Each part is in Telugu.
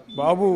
బాబు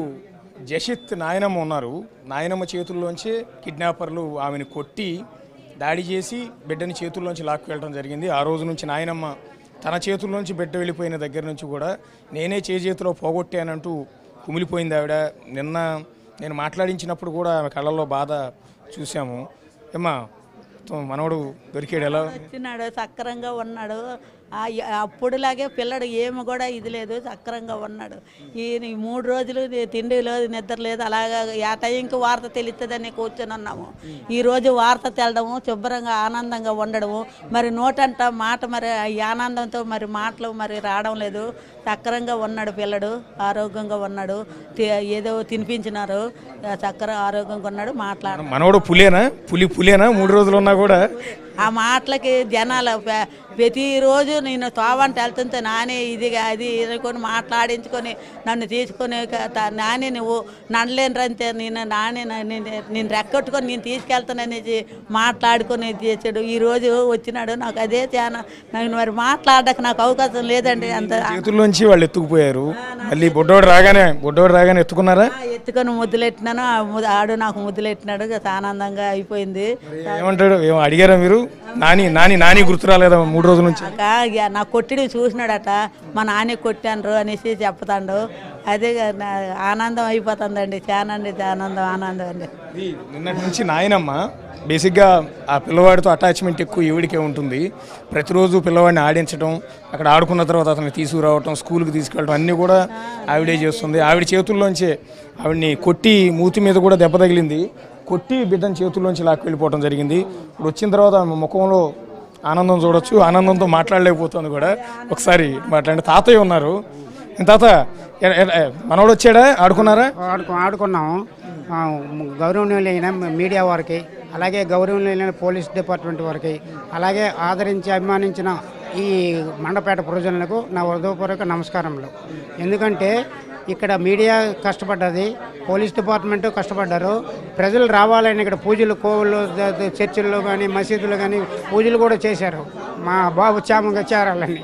జషిత్ నాయనమ్మ ఉన్నారు నాయనమ్మ చేతుల్లోంచి కిడ్నాపర్లు ఆమెను కొట్టి దాడి చేసి బిడ్డని చేతుల్లోంచి లాక్కెళ్ళడం జరిగింది ఆ రోజు నుంచి నాయనమ్మ తన చేతుల్లోంచి బిడ్డ వెళ్ళిపోయిన దగ్గర నుంచి కూడా నేనే చేతిలో పోగొట్టానంటూ కుమిలిపోయింది ఆవిడ నిన్న నేను మాట్లాడించినప్పుడు కూడా ఆమె కళ్ళల్లో బాధ చూసాము ఏమ్మా తో- మనవడు దొరికాడు ఎలా వచ్చినాడు సక్రంగా ఉన్నాడు ఆ య- అప్పుడులాగే పిల్లడు ఏమి కూడా ఇది లేదు సక్రంగా ఉన్నాడు ఈ ఈ మూడు రోజులు ది- తిండి లేదు నిద్ర లేదు అలాగా ఆ టైంకి వార్త తెలుస్తుందని కూర్చొని ఉన్నాము ఈ రోజు వార్త తెలడము శుభ్రంగా ఆనందంగా ఉండడము మరి నోటంట మాట మరి ఈ ఆనందంతో మరి మాటలు మరి రావడం లేదు సక్రంగా ఉన్నాడు పిల్లడు ఆరోగ్యంగా ఉన్నాడు తి- ఏదో తినిపించినారు చక్కర ఆరోగ్యంగా ఉన్నాడు మాట్లాడ మనవడు పులేనా పులి పులేనా మూడు రోజులు ఉన్నా కూడా ఆ మాటలకి జనాలు ప- ప్రతిరోజు నేను తోవంట వెళ్తుంటే నానే ఇది అది అనుకొని మాట్లాడించుకొని నన్ను తీసుకొని క- త- నానే నువ్వు నడలేని రంతే నేను నానే న- నేను నేను రెక్కొట్టుకొని నేను తీసుకెళ్తాననేసి మాట్లాడుకొని ఇది చేసాడు ఈ రోజు వచ్చినాడు నాకు అదే చాలా నాకు మరి మాట్లాడక నాకు అవకాశం లేదండి అంత చేతుల్లోంచి వాళ్ళు ఎత్తుకుపోయారు మళ్ళీ బుడ్డోడు రాగానే బుడ్డోడు రాగానే ఎత్తుకున్నారా ఆ ఎత్తుకొని ముద్దులెట్టినాను ఆ ము- ఆడు నాకు ముద్దులెట్టినాడు చాలా ఆనందంగా అయిపోయింది ఏమంటాడు ఏమో అడిగారా మీరు నాని నాని నాని గుర్తు రాలేదా మూడు రోజుల నుంచి అక్క ఇక నా కొట్టిడి చూసినాడట మా నాన్న కొట్టాను అనేసి చెప్తాడు అదే ఇక నా ఆనందం అయిపోతుందండి చాలా అండి ఆనందం ఆనందం అండి ఇది నిన్నటి నుంచి నాయనమ్మ బేసిక్గా ఆ పిల్లవాడితో అటాచ్మెంట్ ఎక్కువ ఈవిడికే ఉంటుంది ప్రతిరోజు పిల్లవాడిని ఆడించడం అక్కడ ఆడుకున్న తర్వాత అతన్ని తీసుకురావటం స్కూల్కి తీసుకెళ్ళడం అన్నీ కూడా ఆవిడే చేస్తుంది ఆవిడ చేతుల్లోంచే ఆవిడ్ని కొట్టి మూతి మీద కూడా దెబ్బ తగిలింది కొట్టి బిడ్డని చేతుల్లోంచి లాక్కి వెళ్ళిపోవడం జరిగింది ఇప్పుడు వచ్చిన తర్వాత ఆమె ముఖంలో ఆనందం చూడొచ్చు ఆనందంతో మాట్లాడలేకపోతుంది కూడా ఒకసారి మాట్లాడండి తాతయ్య ఉన్నారు ఏం తాత ఎ- ఎ- ఎ- మనోడు వచ్చాడా ఆడుకున్నారా ఆడుకు ఆడుకున్నాము ఆ, గౌరవనీయులైన మీడియా వారికి అలాగే గౌరవనీయులైన పోలీస్ డిపార్ట్మెంట్ వారికి అలాగే ఆదరించి అభిమానించిన ఈ మండపేట ప్రజలకు నా హృదయపూర్వక నమస్కారములు ఎందుకంటే ఇక్కడ మీడియా కష్టపడ్డది పోలీస్ డిపార్ట్మెంట్ కష్టపడ్డారు ప్రజలు రావాలని ఇక్కడ పూజలు కోవులు ద- ద- చర్చిల్లో కానీ మసీదులు కానీ పూజలు కూడా చేశారు మా బాబు క్షేమంగా చేరాలని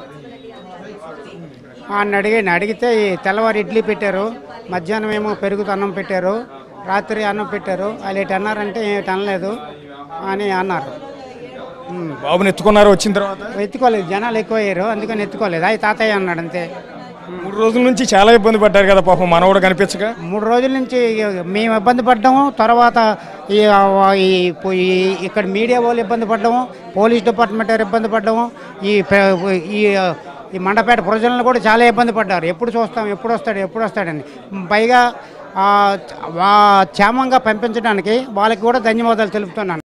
ఆయన అడిగాను అడిగితే ఈ తెల్లవారు ఇడ్లీ పెట్టారు మధ్యాహ్నం ఏమో పెరుగుతో అన్నం పెట్టారు రాత్రి అన్నం పెట్టారు వాళ్ళు ఇటు అన్నారంటే ఏమిటి అనలేదు అని అన్నారు ఉమ్. బాబుని ఎత్తుకున్నారు వచ్చిన తర్వాత ఎత్తుకోలేదు జనాలు ఎక్కువయ్యారు అందుకని ఎత్తుకోలేదు అవి తాతయ్య అన్నాడు అంతే మూడు రోజుల నుంచి చాలా ఇబ్బంది పడ్డారు కదా పాపం మనవడు కనిపించక మూడు రోజుల నుంచి మేము ఇబ్బంది పడ్డాము తర్వాత ఈ ఈ ఈ- ఇక్కడ మీడియా వాళ్ళు ఇబ్బంది పడ్డాము పోలీస్ డిపార్ట్మెంట్ వారు ఇబ్బంది పడ్డాము ఈ ప్ర- ఈ ఈ మండపేట ప్రజలను కూడా చాలా ఇబ్బంది పడ్డారు ఎప్పుడు చూస్తాం ఎప్పుడు వస్తాడు ఎప్పుడు వస్తాడని పైగా ఆ, వా- క్షేమంగా పంపించడానికి వాళ్ళకి కూడా ధన్యవాదాలు తెలుపుతున్నాను